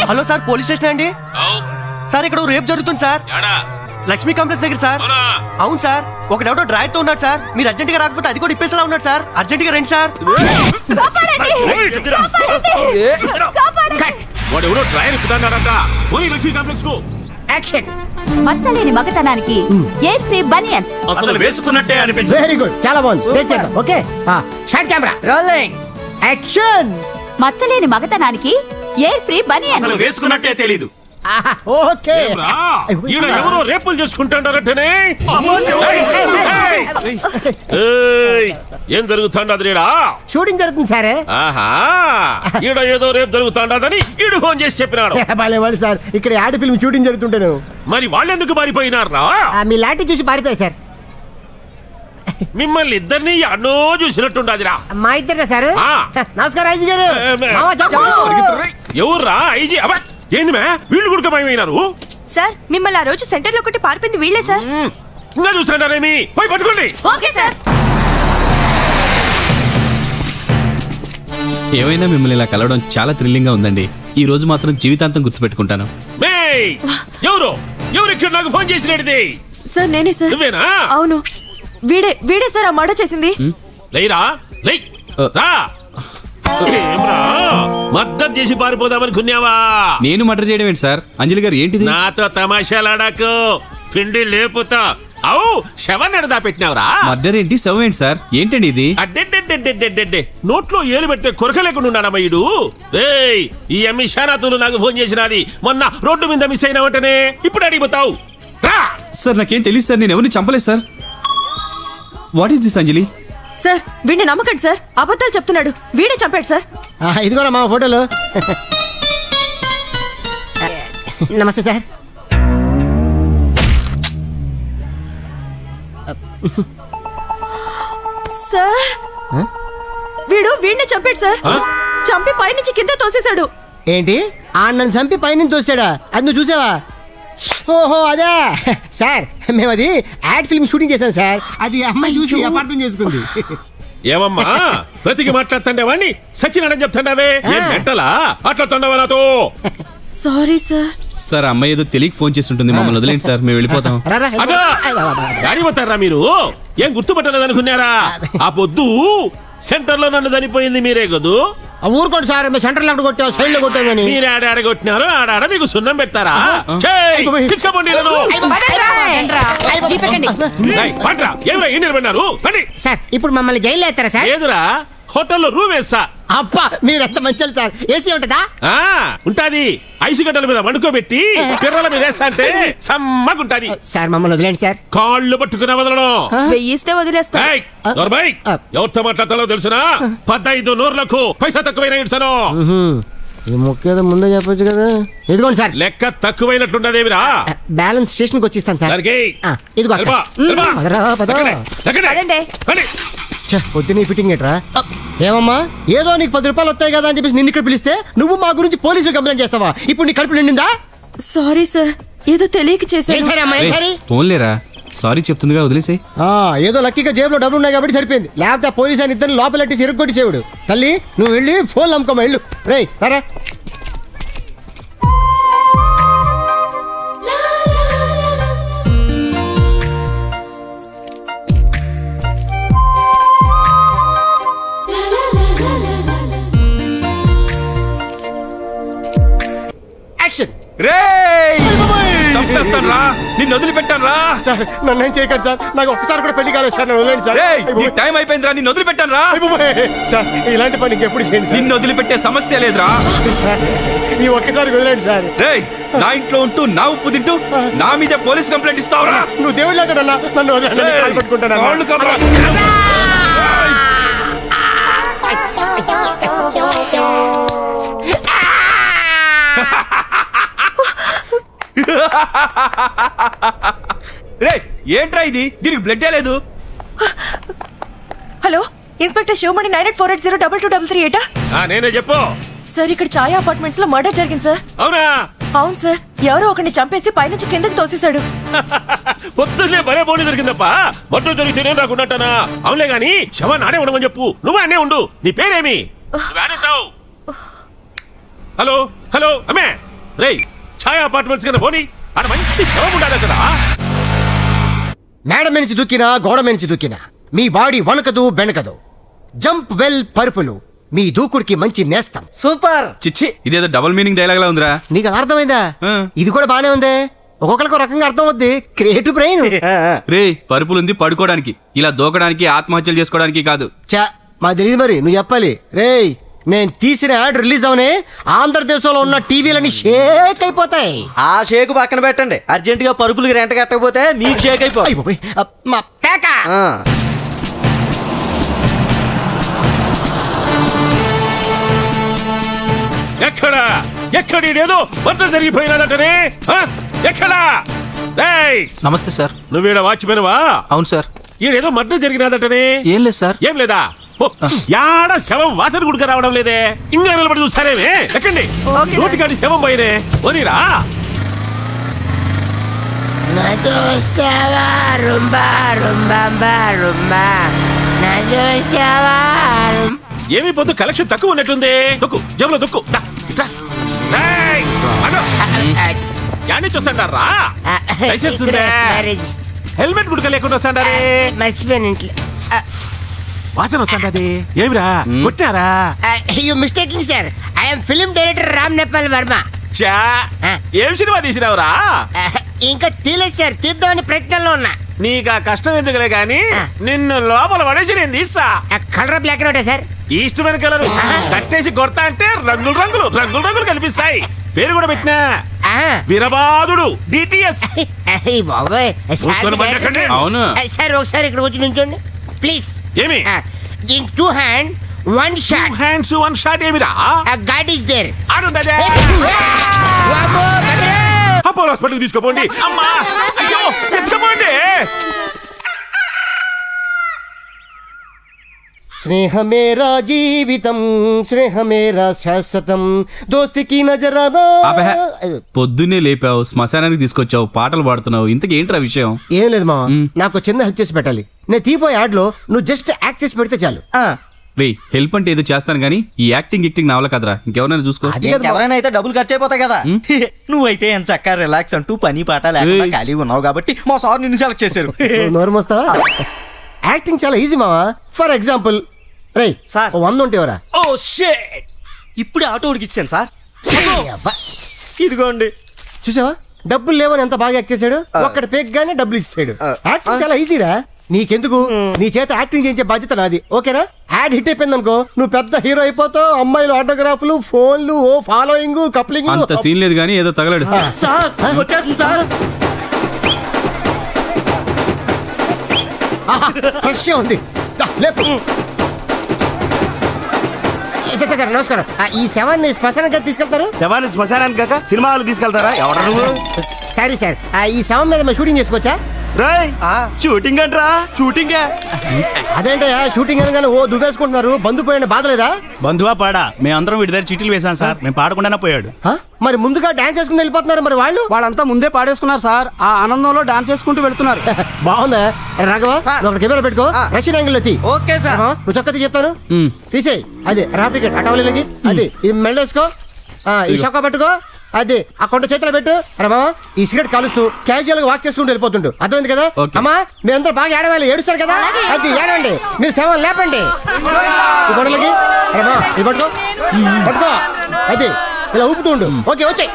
Hello sir police station అండి sir ఇక్కడ రేపు జరుగుతుంది సార్ లక్ష్మీ కాంప్లెక్స్ దగ్గర సార్ అవును సార్ ఒకడెవడో డ్రాయర్ తో ఉన్నాడు సార్ మీరు అర్జెంట్ గా రాకపోతే అది కూడా ఇప్పేసేలా ఉన్నాడు సార్ అర్జెంట్ గా రండి సార్ వాడు ఎవరో డ్రైవర్ ఎక్కుతాడారంట పోయి లక్ష్మీ కాంప్లెక్స్ కు యాక్షన్ మచ్చలేని మగతనానికి ఎయిర్ ఫ్రీ బనియన్స్ అసలు వేసుకున్నట్టే అనిపించదు వెరీ గుడ్ చాలా బాగుంది టేక్ చేద్దాం okay shot camera rolling action మచ్చలేని మగతనానికి ఎయిర్ ఫ్రీ బనియన్స్ అసలు వేసుకున్నట్టే తెలీదు ఓకే ఏమ్రా? ఈడ ఎవరో రేపులు చేసుకుంటాడారంటనే ఏయ్, ఏం జరుగుతాండదిరా షూటింగ్ జరుగుతుంది సార్ ఆహా ఈడ ఏదో రేపు జరుగుతాండదని ఈడు ఫోన్ చేసి చెప్పినాడు బాలేవాడు సార్ ఇక్కడ యాడ్ ఫిల్మ్ షూటింగ్ జరుగుతుంటాను మరి వాళ్ళెందుకు మారిపోయినారా ఆ, మీ లాంటి చూసి పారిపోయారు సార్ మిమ్మల్ని ఇద్దరిని అన్నో చూసినట్టుండదిరా మా ఇద్దరే సార్ ఆ. సార్ నమస్కారం ఐజీ గారు ఏ, మే. మామ, చెప్పు. ఎవర్రా ఐజీ అబ్బా ఏంది మే వీళ్ళు గుడకమైనారు సార్ మిమ్మల్ని ఆ రోజు సెంటర్ లో ఒకటి పారిపోయింది వీళ్ళే సార్ ఇంకా చూసాడారేమి పోయి పట్టుకోండి ఓకే సార్ ఏమైనా మిమ్మల్ని ఇలా కలవడం చాలా థ్రిల్లింగ్ గా ఉందండి ఈ రోజు మాత్రం జీవితాంతం గుర్తుపెట్టుకుంటాను మేయ్ ఎవరు ఎవరు ఇక్కడ నాకు ఫోన్ చేసినది సార్ నేనే సార్ నువ్వేనా అవును వీడే వీడే సార్ ఆ మర్డర్ చేసింది లేరా లై రా ఏమ్రా మద్దతు చేసి పారిపోదామనుకున్నావా నేను మర్డర్ చేయడం ఏంటి సార్ అంజలి గారు ఏంటిది నాతో తమాషాలాడాకు పిండి లేపుతా అవు శవాన్ని ఎడదా పెట్టినావురా మర్డర్ ఏంటి శవం ఏంటి సార్ ఏంటండి ఇది అడ్డెడ్డెడ్డెడ్డెడ్డెడ్డె నోట్లో ఏలు పెడితే కొరక లేకుండా ఉన్నాడమ్మయ్యుడు రేయ్ ఈ అమ్మి షానాతులు నాకు ఫోన్ చేసినది మొన్న రోడ్డు మీద మిస్ అయిన వెంటనే ఇప్పుడు అడిగిపోతావు రా సార్ నాకేం తెలియదు సార్ నేను ఎవరిని చంపలేదు sir what is this Anjali sir వీడిని నమ్మకండి సార్ అబద్ధాలు చెప్తున్నాడు వీడే చంపాడు సార్ ఆ, ఇదిగోరా మా ఫోటోలు నమస్తే సార్ సార్ వీడు వీడిని చంపాడు సార్ చంపి పైనుంచి కింద తోసేశాడు ఏంటి ఆ నన్ను చంపి పైన తోసాడా అది నువ్వు చూసావా ఓహో అదే సార్ మేము అది యాడ్ ఫిల్మ్ షూటింగ్ చేశాం సార్ అది అమ్మాయి చూసి అపార్థం చేసుకుంది ఏమమ్మా ప్రతికి మాట్లాడుతుండే వాణ్ణి సచినాడని చెప్తాండావే ఏం మెంటలా అట్లా తండవా నాతో సారీ సార్ సార్ ఆ అమ్మాయి ఏదో తెలియక ఫోన్ చేసి ఉంటుంది మమ్మల్ని వదిలేండి సార్ మేము వెళ్ళిపోతాం రా, రా, అగా రా. గాడి పోతారా మీరు ఏం గుర్తుపట్టలేదు అనుకున్నారా ఆ పొద్దు సెంటర్ లో నన్ను చనిపోయింది మీరే కదూ ఆ ఊరుకోండి సార్ మేము సెంటర్ లెఫ్ట్ కొట్టాం సైడ్ లో కొట్టాం కానీ మీరు ఆడ కొట్టినారు ఆడాడ మీకు సున్నం పెడతారా చేయ్, తీసుకపోండి వీళ్ళను. ఏయ్, పండ్రా ఏమిరా ఏం నిలబడినారు పండి సార్ ఇప్పుడు మమ్మల్ని జైల్లో ఎత్తారా సార్ ఏదురా హోటల్లో రూమ్ వేస్తా అబ్బా మీరు ఎంత మంచి సార్ ఏసీ ఉంటుందా ఆ ఉంటాది ఐసు గడ్డల మీద వండుకోబెట్టి పిర్రల మీద వేస్తా అంటే సమ్మగుంటాది సార్ మమ్మల్ని వదిలేండి సార్ కాళ్ళు పట్టుకున్న వదలడం వెయ్యిస్తే వదిలేస్తా ఏయ్, నోర్మై, ఎవరితో మాట్లాడతాలో తెలుసునా పదైదు నూర్లకు పైసా తక్కువైన ఇడ్సను ఈ మొక్కేదో ముందే చెప్పొచ్చు కదా ఇదిగోండి సార్ లెక్క తక్కువైనట్లుండదేవిరా బ్యాలెన్స్ స్టేషన్కి వచ్చేస్తాను సార్ దానికి ఆ, ఇదిగో అక్క. వెళ్ళిపో, వెళ్ళిపో. పదరా, పద. ఎక్కడే, ఎక్కడే? పదండి. రండి. ఛ, పొద్దున్న ఈ ఫిట్టింగ్ ఎట్రా ఏమమ్మా ఏదో నీకు పది రూపాయలు వస్తాయి కదా అని చెప్పేసి నిన్ను ఇక్కడ పిలిస్తే నువ్వు మా గురించి పోలీసులు కంప్లైంట్ చేస్తావా ఇప్పుడు నీ కడుపు నిండిందా సారీ సార్ ఏదో తెలియక ఏం చేశాను సరే అమ్మా ఏం సరే ఫోన్లేరా సారీ చెప్తుందిగా వదిలేసే ఆ, ఏదో లక్కీగా జేబులో డబ్బులు ఉన్నాయి కాబట్టి సరిపోయింది లేకపోతే ఆ పోలీసు అని ఇద్దరు లోపలెట్టి సిరుగొట్టి సేవుడు తల్లి నువ్వు వెళ్ళి ఫోన్ అమ్ముకోమా వెళ్ళు రేయ్ రారా యాక్షన్ చంపేస్తాను రా నిన్ను వదిలిపెట్టాను రా సార్ నన్ను ఏం చేయకండి సార్ నాకు ఒక్కసారి కూడా పెళ్లి కాలేదు సార్ నన్ను వదిలేండి సార్ రేయ్, నీ అయిపోయి- టైం అయిపోయింది రా నిన్ను వదిలిపెట్టాను రా అయిపోయి. సార్ ఇలాంటి పని ఇంకెప్పుడు చేయండి సార్ నిన్ను వదిలిపెట్టే సమస్య లేదురా సార్ ఈ ఒక్కసారి వదిలేండి సార్ రేయ్ నా ఇంట్లో ఉంటూ నా ఉప్పు తింటూ నా మీద పోలీస్ కంప్లైంట్ ఇస్తావురా నువ్వు దేవుడు లాంటాడన్నా నన్ను వదిలేండి నేను కాలు పట్టుకుంటానన్నా. కాళ్ళు కదరా. రే ఏంట్రా ఇది దీనికి బ్లడ్డే లేదు hello inspector Shivamani nine eight four eight zero double two double three ఎయిటా ఆ, నేనే చెప్పు సార్ ఇక్కడ ఛాయా అపార్ట్మెంట్స్ లో మర్డర్ జరిగింది సార్ అవునా అవును సార్ ఎవరో ఒకరిని చంపేసి పైనుంచి కిందకి తోసేశాడు పొద్దున్నే భలే బోని దొరికిందప్ప బట్టలు దొరికితేనే నాకు ఉన్నట్టనా అవునులే గాని శవ నానే ఉండమని చెప్పు నువ్వు అనే ఉండు నీ పేరేమి నువ్వు ఆడుంటావు హలో హలో అమ్మే రేయ్ ఛాయా అపార్ట్మెంట్స్ కింద పోనీ ఆడ మంచి శవం ఉండాలి కదా మేడ మీద నుంచి దూకినా గోడ మీద నుంచి దూకినా మీ బాడీ వణకదు బెణకదు జంప్ వెల్ పరుపులు మీ దూకుడికి మంచి నేస్తం సూపర్ చిచ్చి ఇదేదో డబుల్ మీనింగ్ డైలాగ్ లా ఉందిరా నీకు అది అర్థమైందా ఆ. ఇది కూడా బానే ఉంది ఒక్కొక్కరికి ఒక రకంగా అర్థం అవుద్ది క్రియేటివ్ బ్రెయిన్ రే పరుపులుంది పడుకోవడానికి ఇలా దూకడానికి ఆత్మహత్యలు చేసుకోవడానికి కాదు చా మా తెలియదు మరి నువ్వు చెప్పాలి రేయ్ నేను తీసిన యాడ్ రిలీజ్ అవనే ఆంధ్రదేశంలో ఉన్న టీవీలన్నీ షేక్ అయిపోతాయి ఆ షేక్ పక్కన పెట్టండి అర్జెంట్ గా పరుపులకి రెంట కట్టకపోతే మీకు షేక్ అయిపో అయిపోయి మా పేక ఎక్కడ ఎక్కడ ఏదో వంట జరిగిపోయినదటనే ఆ? ఎక్కడా రేయ్ నమస్తే సార్ నువ్వేడ వాచ్మెన్వా అవును సార్ ఈడేదో మర్డర్ జరిగినదటనే ఏం లేదు సార్ ఏం లేదా ఓ, యాడ శవం వాసన గుడిక రావడం లేదే ఇంకా నిలబడి చూస్తారేమే ఎక్కండి ఓకే సార్. నోటికాడి శవం పోయినే పోనీరా ఏమి పొద్దు కలెక్షన్ తక్కువ ఉన్నట్లుంది దొక్కు జేబులో దొక్కు దా, ఇట్రా. రేయ్, అదో. యాడ్ని చూస్తాండారా లైసెన్స్ ఉందా హెల్మెట్ గుడక లేకుండా వస్తాండారే మర్చిపోయాను ఇంట్లో వాసన వస్తాండది ఏమిరా కొట్టారా you mistaking sir I'm film director Ram Nepal Varma చా ఏం సినిమా తీసినావురా ఇంకా తీలేదు సార్ తీద్దామని ప్రయత్నంలో ఉన్నా నీకు ఆ కష్టం ఎందుకులే గాని నిన్ను లోపల పడేసి నేను తీస్తా కలర్ బ్లాక్ అండ్ సార్ ఈస్టమైన కలర్ కట్టేసి కొడతా అంటే రంగులు రంగులు రంగులు రంగులు కనిపిస్తాయి పేరు కూడా పెట్టినా వీరబాదుడు డిటిఎస్ బాబోయ్ మూసుకొని బండి ఎక్కండి. అవును సార్ ఒకసారి ఇక్కడ వచ్చి నుంచోండి ప్లీజ్ ఏమి in two hand one shot hands one shot ఏమిరా గాడ్ ఇస్ దేర్ ఆడుండదే అపోలో హాస్పిటల్ తీసుకోపోండి అమ్మా అయ్యో ఎత్తుకోపోండి స్నేహమేరా జీవితం స్నేహమేరా శాశ్వతం దోస్తికి నజరానా ఆపే. పొద్దున్నే లేపావు శ్మశానానికి తీసుకొచ్చావు పాటలు పాడుతున్నావు ఇంతకీ ఏంట్రా విషయం ఏం లేదు మా నాకు చిన్న హెల్ప్ చేసి పెట్టాలి నేను తీపోయే యాడ్ లో నువ్వు జస్ట్ యాక్ట్ చేసి పెడితే చాలు రే హెల్ప్ అంటే ఏదో చేస్తాను కానీ ఈ యాక్టింగ్ యాక్టింగ్ నావల కదరా ఇంకెవరైనా చూసుకో అది కదా మా- ఎవరైనా అయితే డబ్బులు ఖర్చు అయిపోతాయి కదా నువ్వైతే ఎంత చక్కగా రిలాక్స్ అంటూ పని పాట లేకుండా ఏయ్. ఖాళీగా ఉన్నావు కాబట్టి మా సార్ నిన్ను సెలెక్ట్ చేశారు నువ్వు నోరు మోస్తావా యాక్టింగ్ చాలా ఈజీ మావా ఫర్ ఎగ్జాంపుల్ రేయ్ సార్. ఓ వంద ఉంటేవరా ఓ షే ఇప్పుడే ఆటో ఉడికి ఇచ్చాను సార్ ఇదిగోండి చూసావా డబ్బులు లేవని ఎంత బాగా యాక్ట్ చేశాడు ఒక్కడి పేక్ గానే డబ్బులు ఇచ్చాడు యాక్టింగ్ చాలా ఈజీరా నీకెందుకు నీ చేత యాక్టింగ్ చేయించే బాధ్యత నాది ఓకేనా యాడ్ హిట్ అయిపోయింది అనుకో నువ్వు పెద్ద హీరో అయిపోతావు అమ్మాయిలు ఆటోగ్రాఫ్లు ఫోన్లు ఓ ఫాలోయింగ్ కప్లింగ్ అంత సీన్ లేదు కానీ ఏదో తగలడు సార్ వచ్చేసింది సార్ ఫ్రెష్ ఉంది దా, లేపు సార్, సార్, సార్, నమస్కారం ఆ, ఈ శవాన్ని శ్మశానంగా తీసుకెళ్తారు శవాన్ని శ్మశానానికి కాక సినిమా హాల్ తీసుకెళ్తారా ఎవరు నువ్వు సారీ సార్ ఆ, ఈ శవం మీద మేము షూటింగ్ చేసుకోవచ్చా రాయ్ షూటింగ్ అంటరా షూటింగ్ అదేంటయ్యా షూటింగ్ అనగానే ఓ దువ్వేసుకుంటున్నారు బంధు పోయిన బాధ లేదా బంధువా పాడా మేమందరం వీడి దగ్గర చీటీలు వేసాం సార్ మేము పాడకుండానే పోయాడు ఆ? మరి ముందుగా డాన్స్ చేసుకుని వెళ్ళిపోతున్నారు మరి వాళ్ళు వాళ్ళంతా ముందే పాడేసుకున్నారు సార్ ఆ ఆనందంలో డాన్స్ చేసుకుంటూ వెళ్తున్నారు బాగుందా ఏ రాఘవ నువ్వు అక్కడ కెమెరా పెట్టుకో రష్యన్ యాంగిల్ ఎత్తి ఓకే సార్ ఆహా, నువ్వు చక్కది చెప్తాను తీసేయ్ అదే రాఫ్ టికెట్ అటవలేగి అది ఇది మెళ్ళేసుకో ఆ, ఈ చొక్కా పెట్టుకో అది ఆ కొండ చేతిలో పెట్టు రమా ఈ సిగరెట్ కాలుస్తూ క్యాజువల్ గా వాక్ చేసుకుంటూ వెళ్ళిపోతుండు అర్థమైంది కదా ఓకే. అమ్మా మీరందరూ బాగా ఏడవాలి ఏడుస్తారు కదా అది ఏడండి మీరు సేవ లేపండి ఈ గొడవలకి రమా ఇది పట్టుకో పట్టుకో అది ఇలా ఊపుతూ ఉండు ఓకే వచ్చాయి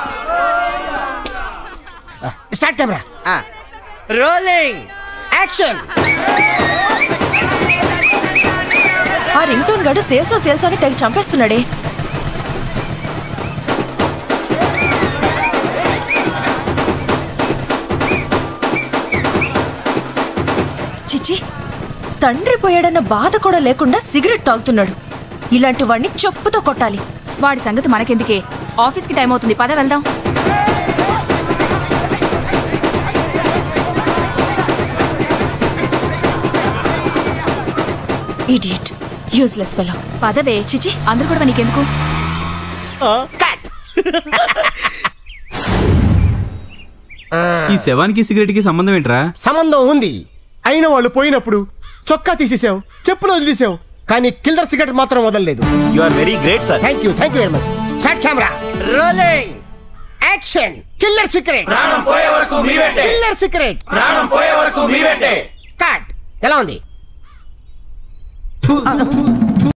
స్టార్ట్ కెమెరా రోలింగ్ యాక్షన్ ఆ రింగ్ టోన్ గడు సేల్సో సేల్సో అని తెగ చంపేస్తున్నాడే చిచి తండ్రి పోయాడన్న బాధ కూడా లేకుండా సిగరెట్ తాగుతున్నాడు ఇలాంటి వాడిని చెప్పుతో కొట్టాలి వాడి సంగతి మనకెందుకే ఆఫీస్కి టైం అవుతుంది పద వెళ్దాం ఇడియట్ యూజ్లెస్ ఫెలో పదవే చిచి అందరు కూడా నీకెందుకు ఈ శవానికి సిగరెట్ కి సంబంధం ఏంట్రా సంబంధం ఉంది అయిన వాళ్ళు పోయినప్పుడు చొక్కా తీసేసావు చెప్పులు వదిలేసావు కానీ కిల్లర్ సిగరెట్ మాత్రం వదలలేదు you are very great sir thank you thank you very much start camera rolling action killer secret ప్రాణం పోయే వరకు మీ వెంటే. కిల్లర్ సీక్రెట్ ప్రాణం పోయే వరకు మీ వెంటే. కట్ ఎలా ఉంది